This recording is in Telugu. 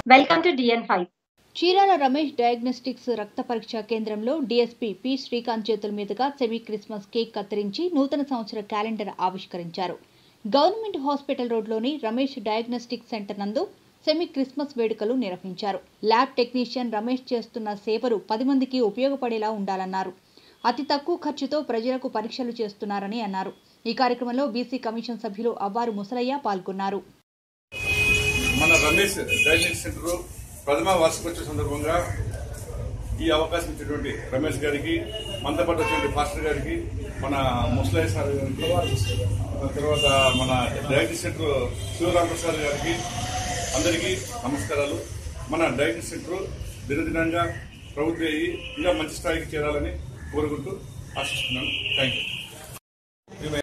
Welcome to DN5. Chirala Ramesh diagnostics రక్త పరీక్ష కేంద్రంలో డీఎస్పీ పి శ్రీకాంత్ చేతుల మీదుగా సెమీ క్రిస్మస్ కేక్ కత్తిరించి నూతన సంవత్సర క్యాలెండర్ ఆవిష్కరించారు గవర్నమెంట్ హాస్పిటల్ రోడ్లోని రమేష్ డయాగ్నోస్టిక్ సెంటర్ నందు సెమీ క్రిస్మస్ వేడుకలు నిర్వహించారు ల్యాబ్ టెక్నీషియన్ రమేష్ చేస్తున్న సేవలు పది మందికి ఉపయోగపడేలా ఉండాలన్నారు అతి తక్కువ ఖర్చుతో ప్రజలకు పరీక్షలు చేస్తున్నారని అన్నారు ఈ కార్యక్రమంలో బీసీ కమిషన్ సభ్యులు అవ్వారు ముసలయ్య పాల్గొన్నారు మన రమేష్ డైనింగ్ సెంటర్ ప్రథమ వార్షికోత్సవ సందర్భంగా ఈ అవకాశం ఇచ్చినటువంటి రమేష్ గారికి మనతో పాటు వచ్చినటువంటి పాస్టర్ గారికి మన ముసలయ్య సార్ గారికి తర్వాత మన డయాగ్నోస్ సెంటర్ శివరామప్రసాద్ గారికి అందరికీ నమస్కారాలు మన డయాగ్నోస్ సెంటర్ దినదినంగా ప్రభుత్వ అయ్యి ఇంకా మంచి స్థాయికి చేరాలని కోరుకుంటూ ఆశిస్తున్నాను థ్యాంక్ యూ